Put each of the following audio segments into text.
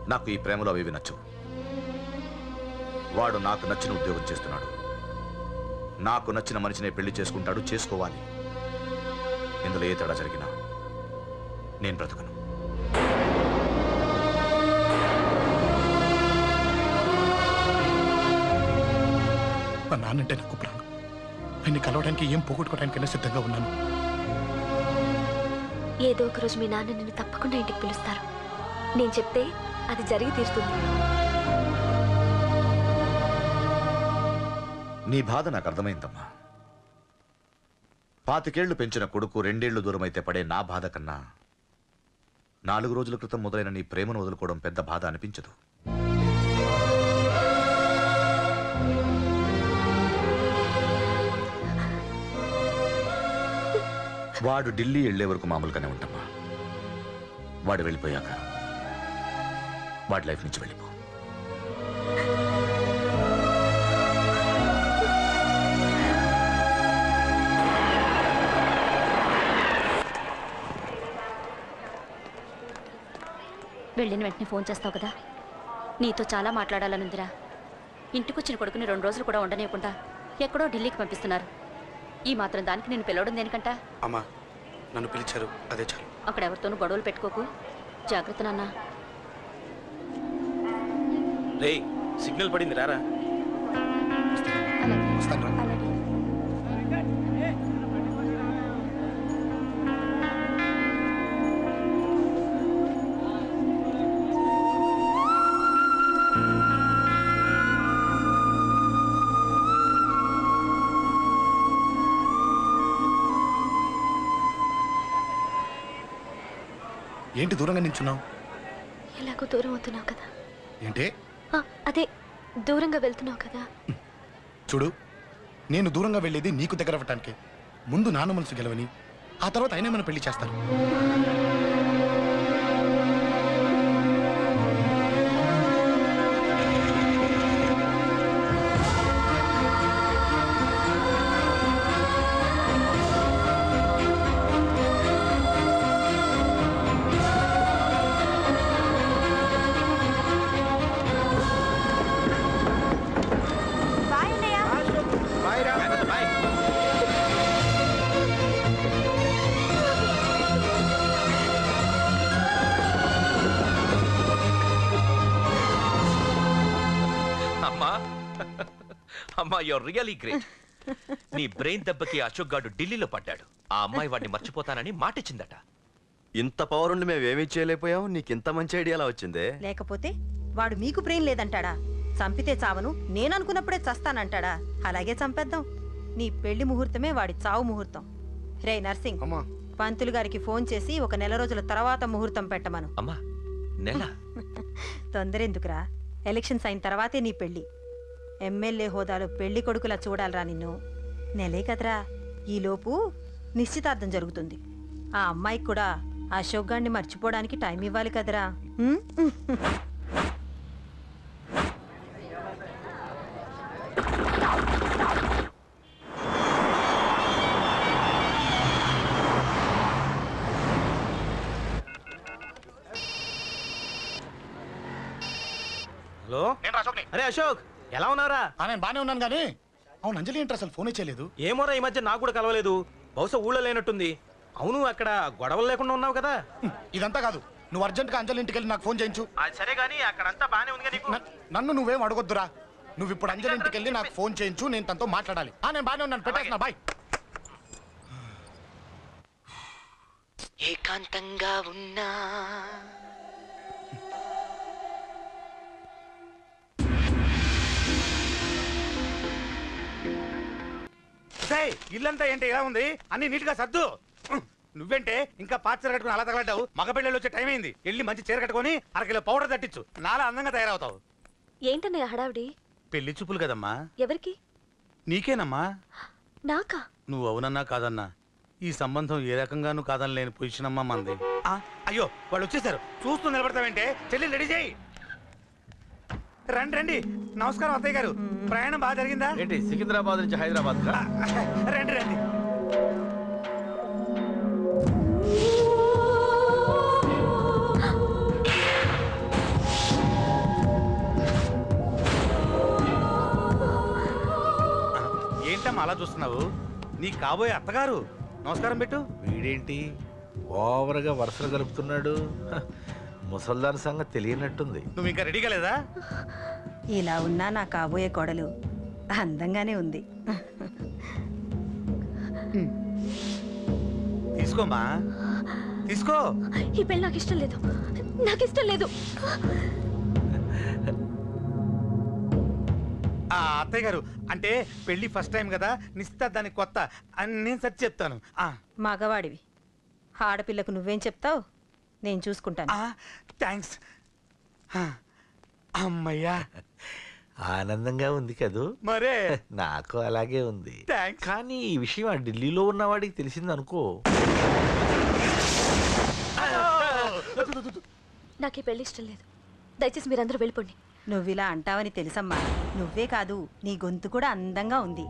నాకు ఈ ప్రేమలో అవి నచ్చవు వాడు నాకు నచ్చిన ఉద్యోగం చేస్తున్నాడు నాకు నచ్చిన మనిషినే పెళ్లి చేసుకుంటాడు చేసుకోవాలి ఇందులో ఏ తేడా జరిగినా నేను బ్రతకను మా నాన్నంటే నాకు ప్రాణం ఆయన్ని కలవడానికి ఏం పోగొట్టుకోవడానికైనా సిద్ధంగా ఉన్నాను ఏదో ఒక రోజు మీ నాన్న నిన్ను తప్పకుండా ఇంటికి పిలుస్తారు నేను చెప్తే అది జరిగి తీరుతుంది నీ బాధ నాకు అర్థమైందమ్మా పాతికేళ్లు పెంచిన కొడుకు రెండేళ్లు దూరమైతే పడే నా బాధ కన్నా నాలుగు రోజుల క్రితం మొదలైన నీ ప్రేమను వదులుకోవడం పెద్ద బాధ అనిపించదు వాడు ఢిల్లీ వెళ్లే వరకు మామూలుగానే ఉంటామా వాడు వెళ్ళిపోయాక వాడి లైఫ్ నుంచి వెళ్ళిపో వెళ్ళిన వెంటనే ఫోన్ చేస్తావు కదా నీతో చాలా మాట్లాడాలనుందిరా ఇంటికొచ్చిన కొడుకుని రెండు రోజులు కూడా ఉండనివ్వకుండా ఎక్కడో ఢిల్లీకి పంపిస్తున్నారు ఈ మాత్రం దానికి నేను పిలవడం దేనికంట అమ్మా నన్ను పిలిచారు అదే చాలు అక్కడ ఎవరితోనూ గొడవలు పెట్టుకోకు జాగ్రత్త నాన్న రే సిగ్నల్ పడింది రారా అలాగే వస్తాను రా. అలాగే ఏంటి దూరంగా నించున్నావు ఎలాగో దూరం అవుతున్నావు కదా ఏంటి ఆ, అదే దూరంగా వెళ్తున్నావు కదా చూడు నేను దూరంగా వెళ్ళేది నీకు దగ్గర అవ్వటానికి ముందు నాన్న మనసు గెలవని ఆ తర్వాత ఆయనే మన పెళ్లి చేస్తారు అమ్మా అమ్మా యువర్ రియలీ గ్రేట్ నీ బ్రెయిన్ దెబ్బకి అశోక్ గాడు ఢిల్లీలో పడ్డాడు ఆ అమ్మాయి వాడిని మర్చిపోతానని మాటిచ్చిందట ఇంత పవర్ ఉండి మేము ఏమీ చేయలేకపోయాం నీకు ఇంత మంచి ఐడియా ఎలా వచ్చిందే లేకపోతే వాడు మీకు ప్రేం లేదంటాడా చంపితే చావను నేను అనుకున్నప్పుడే చస్తానంటాడా అలాగే చంపేద్దాం నీ పెళ్లి ముహూర్తమే వాడి చావు ముహూర్తం రే నర్సింగ్ అమ్మా పంతులు గారికి ఫోన్ చేసి ఒక నెల రోజుల తర్వాత ముహూర్తం పెట్టమను అమ్మా నెల తొందరెందుకురా ఎలక్షన్స్ అయిన తర్వాతే నీ పెళ్లి ఎమ్మెల్యే హోదాలో పెళ్లి కొడుకులా చూడాలరా నిన్ను నెలే కదరా ఈలోపు నిశ్చితార్థం జరుగుతుంది ఆ అమ్మాయికి కూడా అశోక్ గాన్ని మర్చిపోవడానికి టైం ఇవ్వాలి కదరా ఉం? హలో నేను అశోక్ని అరే అశోక్ ఎలా ఉన్నారా ఆ, నేను బానే ఉన్నాను కానీ అవును అంజలి ఏంటి అసలు ఫోనే చేయలేదు ఏమోరా ఈ మధ్య నాకు కూడా కలవలేదు బహుశా ఊళ్ళో లేనట్టుంది అవును అక్కడ గొడవలు లేకుండా ఉన్నావు కదా హ్మ్, ఇదంతా కాదు నువ్వు అర్జెంట్గా అంజలి ఇంటికి వెళ్ళి నాకు ఫోన్ చేయించు అది సరే గానీ అక్కడంతా బానే ఉంది నీకు న- నన్ను నువ్వేం అడగొద్దురా నువ్వు ఇప్పుడు అంజలి ఇంటికి వెళ్ళి నాకు ఫోన్ చేయించు నేను తనతో మాట్లాడాలి ఆ, నేను బానే ఉన్నాను పెట్టేస్తున్నా బాయ్ ఏకాంతంగా ఉన్నా సేయ్, ఇల్లంతా ఏంటి ఇలా ఉంది అన్ని నీట్ గా సర్దు ఉహ్, నువ్వేంటే ఇంకా పాత చీర కట్టుకుని అలా తగలడ్డావు మగ పెళ్ళిళ్ళు వచ్చే టైం అయింది వెళ్ళి మంచి చీర కట్టుకొని అరకిలో పౌడర్ తట్టించు నాలా అందంగా తయారవుతావు ఏంటన్నయ్య హడావిడి పెళ్లి చూపులు కదమ్మా ఎవరికి నీకేనమ్మా నాకా నువ్వు అవునన్నా కాదన్నా ఈ సంబంధం ఏ రకంగానూ కాదని లేని పొజిషన్ అమ్మా మంది ఆ, అయ్యో వాళ్ళు వచ్చేసారు చూస్తూ నిలబడతావంటే చెల్లి రెడీ చేయి రండి రండి నమస్కారం అత్తయ్య గారు ప్రయాణం బాగా జరిగిందా ఏంటి సికింద్రాబాద్ నుంచి హైదరాబాద్ కా రండి రండి ఏంటమ్మా అలా చూస్తున్నావు నీ కాబోయే అత్తగారు నమస్కారం పెట్టు వీడేంటి ఓవర్గా వరుసలు కలుపుతున్నాడు హ, ముసల్దాన్ సంగతి తెలియనట్టుంది నువ్వు ఇంకా రెడీగా లేదా ఇలా ఉన్నా నా కాబోయే కోడలు అందంగానే ఉంది తీసుకోమ్మా తీసుకో ఈ పెళ్ళి నాకు ఇష్టం లేదు నాకు ఇష్టం లేదు ఆ అత్తయ్య గారు అంటే పెళ్లి ఫస్ట్ టైం కదా నిశ్చితార్థానికి కొత్త అని నేను సరి చెప్తాను ఆ, మగవాడివి ఆడపిల్లకు నువ్వేం చెప్తావు నేను చూసుకుంటాను ఆ, థ్యాంక్స్ ఆ, అమ్మయ్యా ఆనందంగా ఉంది కదూ మరే నాకు అలాగే ఉంది థ్యాంక్స్ కానీ ఈ విషయం ఆ ఢిల్లీలో ఉన్నవాడికి తెలిసింది అనుకో నాకు ఈ పెళ్లి ఇష్టం లేదు దయచేసి మీరందరూ వెళ్ళిపోండి నువ్వు ఇలా అంటావని తెలుసమ్మా నువ్వే కాదు నీ గొంతు కూడా అందంగా ఉంది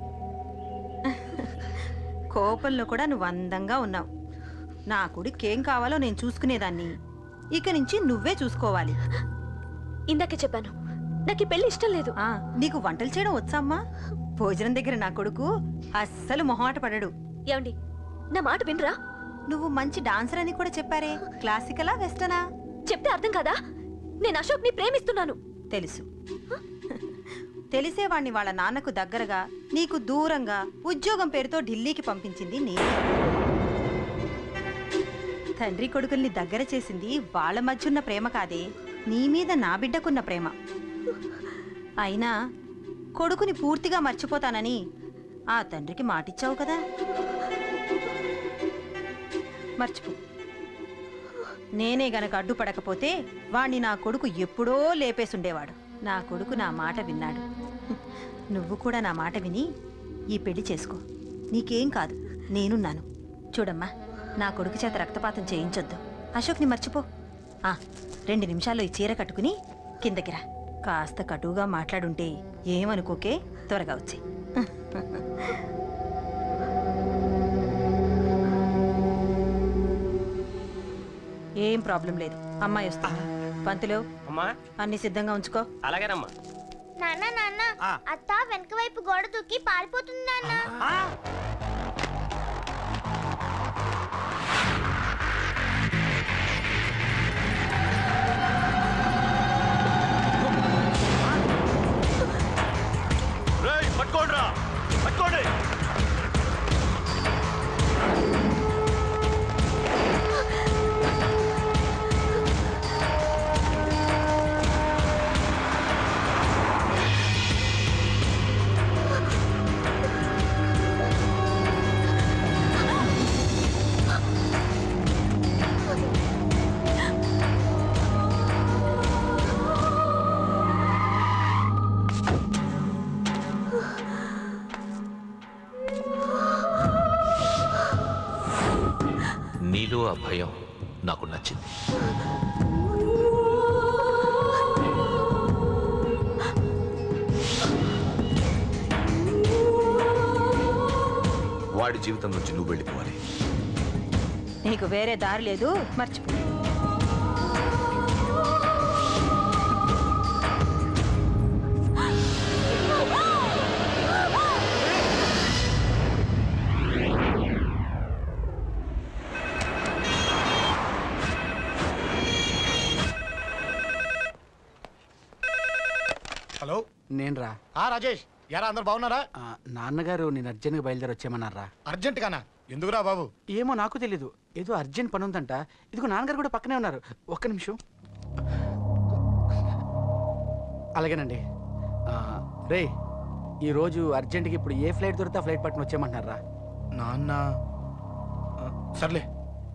కోపంలో కూడా నువ్వు అందంగా ఉన్నావు నా కొడుకేం కావాలో నేను చూసుకునేదాన్ని ఇక నుంచి నువ్వే చూసుకోవాలి ఇందాకే చెప్పాను నాకు ఈ పెళ్లి ఇష్టం లేదు ఆ నీకు వంటలు చేయడం వచ్చామ్మా భోజనం దగ్గర నా కొడుకు అస్సలు మొహమాట పడడు ఏమండి నా మాట వినరా నువ్వు మంచి డాన్సర్ అని కూడా చెప్పారే క్లాసికలా వెస్టనా చెప్తే అర్థం కాదా నేను అశోక్ ని ప్రేమిస్తున్నాను తెలుసు తెలిసేవాణ్ణి వాళ్ళ నాన్నకు దగ్గరగా నీకు దూరంగా ఉద్యోగం పేరుతో ఢిల్లీకి పంపించింది నేను తండ్రి కొడుకుల్ని దగ్గర చేసింది వాళ్ళ మధ్యున్న ప్రేమ కాదే నీ మీద నా బిడ్డకున్న ప్రేమ అయినా కొడుకుని పూర్తిగా మర్చిపోతానని ఆ తండ్రికి మాటిచ్చావు కదా మర్చిపో నేనే గనక అడ్డుపడకపోతే వాణ్ణి నా కొడుకు ఎప్పుడో లేపేసుండేవాడు నా కొడుకు నా మాట విన్నాడు నువ్వు కూడా నా మాట విని ఈ పెళ్లి చేసుకో నీకేం కాదు నేనున్నాను చూడమ్మా నా కొడుకు చేత రక్తపాతం చేయించొద్దు అశోక్ని మర్చిపో ఆ రెండు నిమిషాల్లో ఈ చీర కట్టుకుని కిందకి రా కాస్త కటువుగా మాట్లాడుంటే ఏమనుకోకే త్వరగా వచ్చి ఏం ప్రాబ్లం లేదు అమ్మాయి వస్తా పంతులు అమ్మా అన్ని సిద్ధంగా ఉంచుకో అలాగేనమ్మా నాన్న నాన్న ఆ. అత్త వెనక వైపు గోడ దూకి పారిపోతుంది నాన్న ఆ, రేయ్ పట్టుకోండిరా పట్టుకోండి నీలో ఆ భయం నాకు నచ్చింది వాడి జీవితం నుంచి నువ్వు వెళ్ళిపోవాలి నీకు వేరే దారి లేదు మర్చిపో హలో నేను రా ఆ రాజేష్ యారా అందరు బాగున్నారా ఆ, నాన్నగారు నేను అర్జెంట్గా బయలుదేరి వచ్చేయమన్నారా అర్జెంట్ గానా ఎందుకురా బాబు ఏమో నాకు తెలీదు ఏదో అర్జెంట్ పని ఉందంట ఇదిగో నాన్నగారు కూడా పక్కనే ఉన్నారు ఒక్క నిమిషం అలాగేనండి ఆ, రేయ్ ఈరోజు అర్జెంట్గా ఇప్పుడు ఏ ఫ్లైట్ దొరికితే ఆ ఫ్లైట్ పట్టుకుని వచ్చేయమంటున్నారా నాన్న ఆ, సర్లే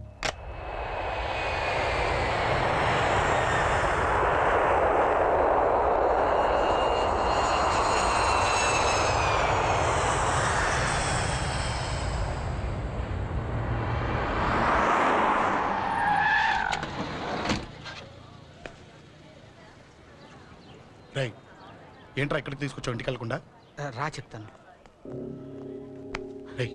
రేయ్ ఏంట్రా ఇక్కడికి తీసుకొచ్చావు ఇంటికి వెళ్ళకుండా ఆ, రా చెప్తాను రేయ్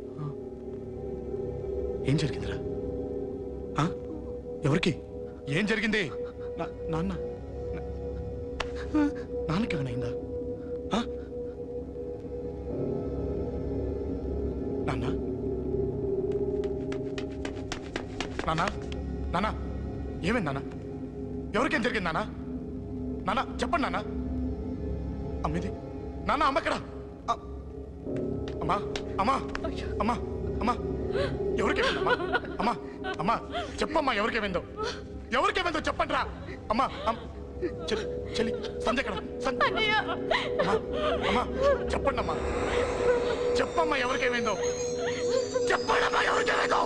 ఏం జరిగిందిరా ఆ? ఎవరికి ఏం జరిగింది నా- నాన్న నా- ఆ? నాన్నకి ఏమైనా అయిందా ఆ? నానా నానా ఏమైంది నానా ఎవరికేం జరిగింది నానా నానా చెప్పండి నానా అమ్మిది నానా అమ్మ ఎక్కడ అ- అమ్మా అమ్మా అమ్మా అమ్మా ఎవరికేమైందమ్మా అమ్మా అమ్మా చెప్పమ్మా ఎవరికేమైందో ఎవరికేమైందో చెప్పండి రా అమ్మా అమ్- చెల్లి చెల్లి సంధ్య ఎక్కడ సంధ్య అమ్మా అమ్మా చెప్పండి అమ్మా చెప్పమ్మా ఎవరికేమైందో చెప్పండి అమ్మా ఎవరికేమైందో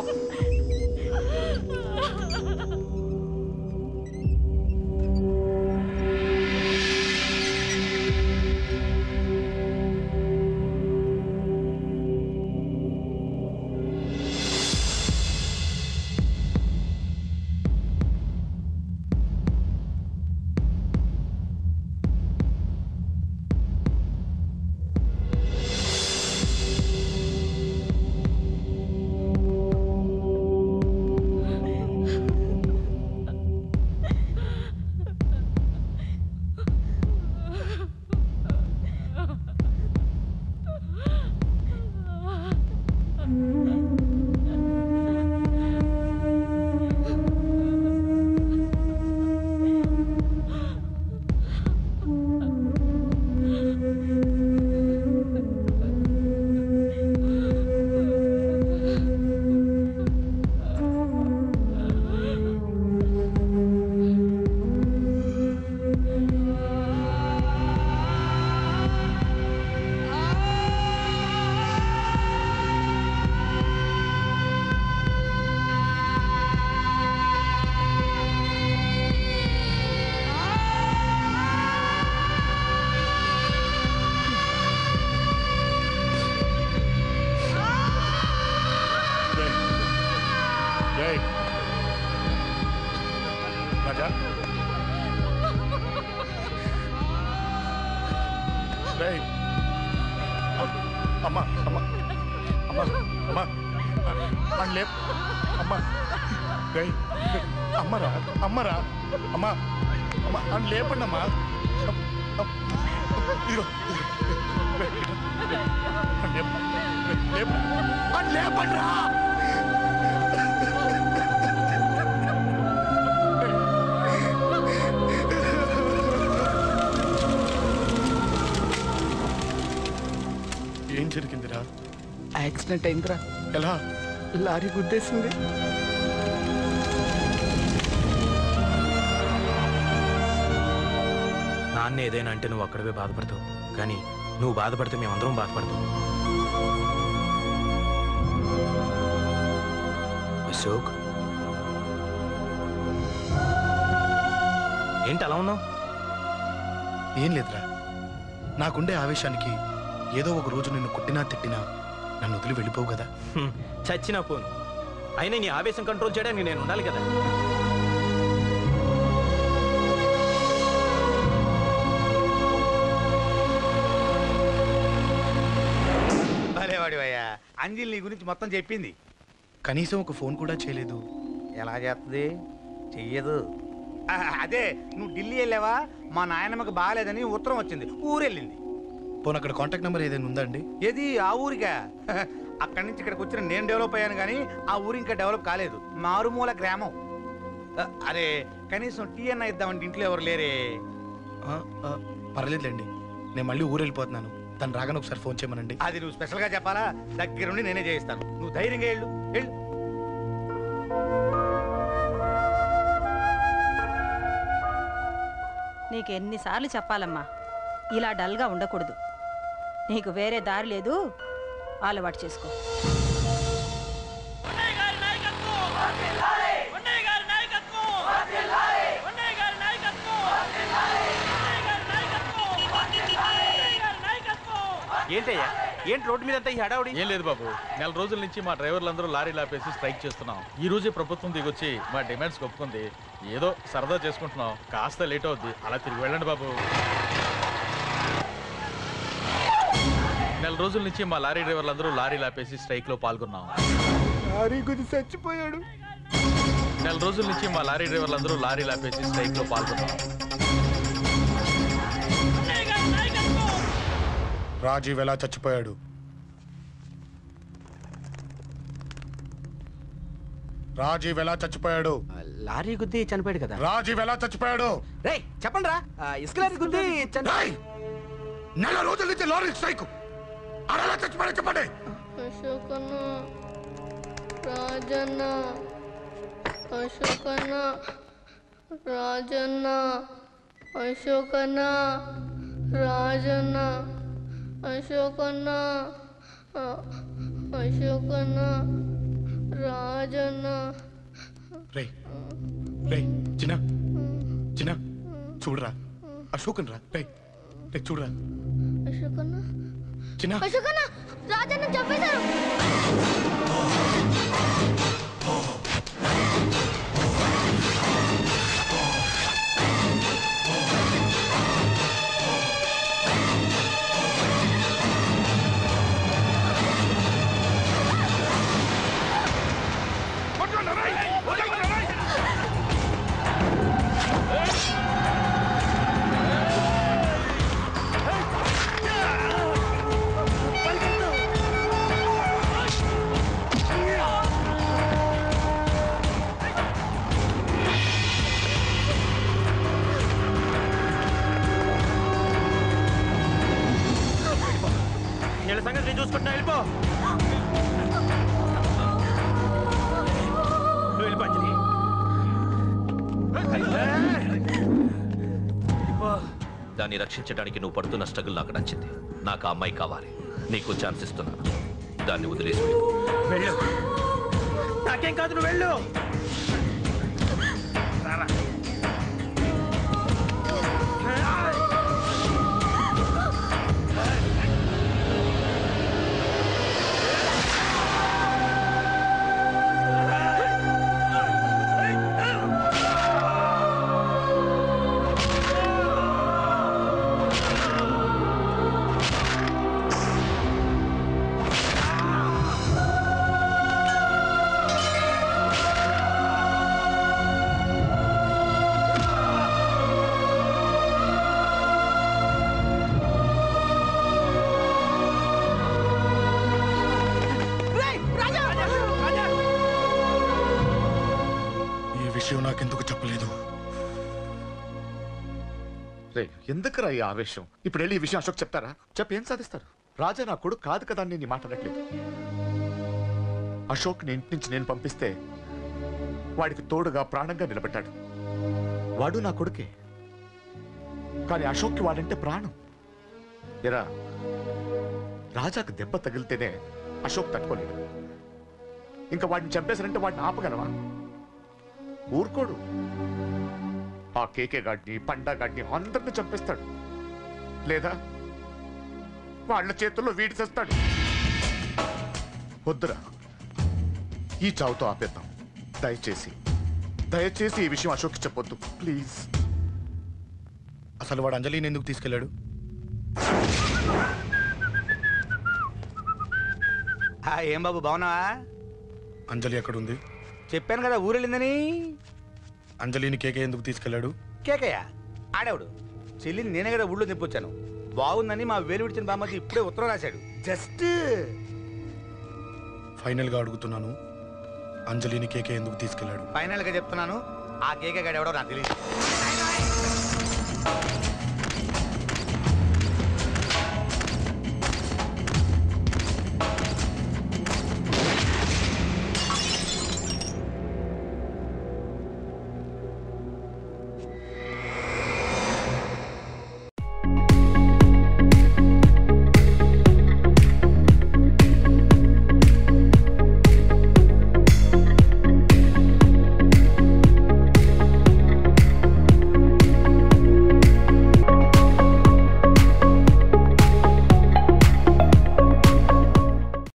జై రాజా జై అమ్మా అమ్మా అమ్మా అమ్మా అని లేప్ అమ్మా జై అమ్మరా అమ్మరా అమ్మా అమ్మా అని లేపండి అమ్మా ఇదిగో అని లేపు లేపు అని లేపండి రా ఏం జరిగిందిరా యాక్సిడెంట్ అయిందిరా ఎలా లారీ గుద్దేసింది నాన్న ఏదైనా అంటే నువ్వు అక్కడవే బాధపడతావు కానీ నువ్వు బాధపడితే మేమందరం బాధపడతాం అశోక్ ఏంటి అలా ఉన్నావు ఏం లేదురా నాకుండే ఆవేశానికి ఏదో ఒక రోజు నిన్ను కొట్టినా తిట్టినా నన్ను వదిలి వెళ్ళిపోవు కదా చచ్చినా పోను అయినా నీ ఆవేశం కంట్రోల్ చేయడానికి నేను ఉండాలి కదా భలేవాడివయ్యా అంజలి నీ గురించి మొత్తం చెప్పింది కనీసం ఒక ఫోన్ కూడా చేయలేదు ఎలా చేస్తుంది చెయ్యదు ఆ, అదే నువ్వు ఢిల్లీ వెళ్ళావా మా నాయనమ్మకి బాగాలేదని ఉత్తరం వచ్చింది ఊరెళ్ళింది పోనీ అక్కడ కాంటాక్ట్ నెంబర్ ఏదైనా ఉందా అండి ఏది ఆ ఊరికా అక్కడి నుంచి ఇక్కడికి వచ్చిన నేను డెవలప్ అయ్యాను కానీ ఆ ఊరు ఇంకా డెవలప్ కాలేదు మారుమూల గ్రామం ఆ, అరే కనీసం టీ అన్న ఇద్దామంటే ఇంట్లో ఎవరు లేరే ఆ, ఆ, పర్లేదులేండి నేను మళ్ళీ ఊరు వెళ్ళిపోతున్నాను తను రాగానే ఒకసారి ఫోన్ చేయమనండి అది నువ్వు స్పెషల్గా చెప్పాలా దగ్గరుండి నేనే చేయిస్తాను నువ్వు ధైర్యంగా వెళ్ళు వెళ్ళు నీకు ఎన్నిసార్లు చెప్పాలమ్మా ఇలా డల్గా ఉండకూడదు నీకు వేరే దారి లేదు అలవాటు చేసుకో ఏంటయ్యా ఏంటి రోడ్డు మీద అంతా ఈ హడావుడి ఏం లేదు బాబు నెల రోజుల నుంచి మా డ్రైవర్లందరూ లారీలు ఆపేసి స్ట్రైక్ చేస్తున్నాం ఈ రోజే ప్రభుత్వం దిగొచ్చి మా డిమాండ్స్ ఒప్పుకుంది ఏదో సరదా చేసుకుంటున్నాం కాస్త లేట్ అవుద్ది అలా తిరిగి వెళ్ళండి బాబు నెల రోజుల నుంచి మా లారీ డ్రైవర్లందరూ లారీలు ఆపేసి స్ట్రైక్ లో పాల్గొన్నాం లారీ గుద్ది చచ్చిపోయాడు నెల రోజుల నుంచి మా లారీ డ్రైవర్లందరూ లారీలు ఆపేసి స్ట్రైక్ లో పాల్గొన్నాం రాజీవ్ ఎలా చచ్చిపోయాడు రాజీవ్ ఎలా చచ్చిపోయాడు లారీ గుద్ది చనిపోయాడు కదా రాజీవ్ ఎలా చచ్చిపోయాడు రే చెప్పండి రా ఇసుక లారీ గుద్ది చని- నెల రోజుల నుంచి లారీ స్ట్రైక్ అలా చచ్చిపోయాడు చెప్పండి అశోకన్న రాజన్న అశోకన్న రాజన్న అశోకన్న రాజన్న అశోకన్న అ- అశోకన్న రాజన్న రే రే చిన్న చిన్న చూడరా అశోకన్ రా రే రే చూడరా అశోకన్న చిన్న అశోకన్న రాజన్న చంపేశారు వీళ్ళ సంగతి నేను చూసుకుంటున్నా వెళ్ళిపో నువ్వు వెళ్ళిపో అంజలి దాన్ని రక్షించడానికి నువ్వు పడుతున్న స్ట్రగుల్ నాకు నచ్చింది నాకు ఆ అమ్మాయి కావాలి నీకు ఛాన్స్ ఇస్తున్నాను దాన్ని వదిలేసి వెళ్ళిపో. వెళ్ళు నాకేం కాదు నువ్వు వెళ్ళు రారా. ఈ విషయం నాకెందుకు చెప్పలేదు రే ఎందుకురా ఈ ఆవేశం ఇప్పుడు వెళ్ళి ఈ విషయం అశోక్ చెప్తారా చెప్పి ఏం సాధిస్తారు రాజా నా కొడుకు కాదు కదా అని నేను మాట్లాడట్లేదు అశోక్ ని ఇంటి నుంచి నేను పంపిస్తే వాడికి తోడుగా ప్రాణంగా నిలబెట్టాడు వాడు నా కొడుకే కానీ అశోక్కి వాడంటే ప్రాణం ఎరా రాజాకు దెబ్బ తగిలితేనే అశోక్ తట్టుకోలేడు ఇంకా వాడిని చంపేశారంటే వాడిని ఆపగలవా ఊరుకోడు ఆ కేకే గాడిని పండా గాడిని అందరిని చంపేస్తాడు లేదా వాళ్ళ చేతుల్లో వీడి చేస్తాడు వద్దురా ఈ చావుతో ఆపేద్దాం దయచేసి దయచేసి ఈ విషయం అశోక్ చెప్పొద్దు ప్లీజ్ అసలు వాడు అంజలిని ఎందుకు తీసుకెళ్ళాడు ఆ, ఏం బాబు బాగున్నావా అంజలి ఎక్కడుంది చెప్పాను కదా ఊరెళ్ళిందని అంజలిని కేకే ఎందుకు తీసుకెళ్ళాడు కేకయ్య ఆడేవాడు చెల్లిని నేనే కదా ఊళ్ళో నింపొచ్చాను బాగుందని మా వేలు విడిచిన బామ్మకి ఇప్పుడే ఉత్తరం రాశాడు జస్ట్ ఫైనల్ గా అడుగుతున్నాను అంజలిని కేకే ఎందుకు తీసుకెళ్ళాడు ఫైనల్ గా చెప్తున్నాను ఆ కేక గడ ఎవడో నాకు తెలియదు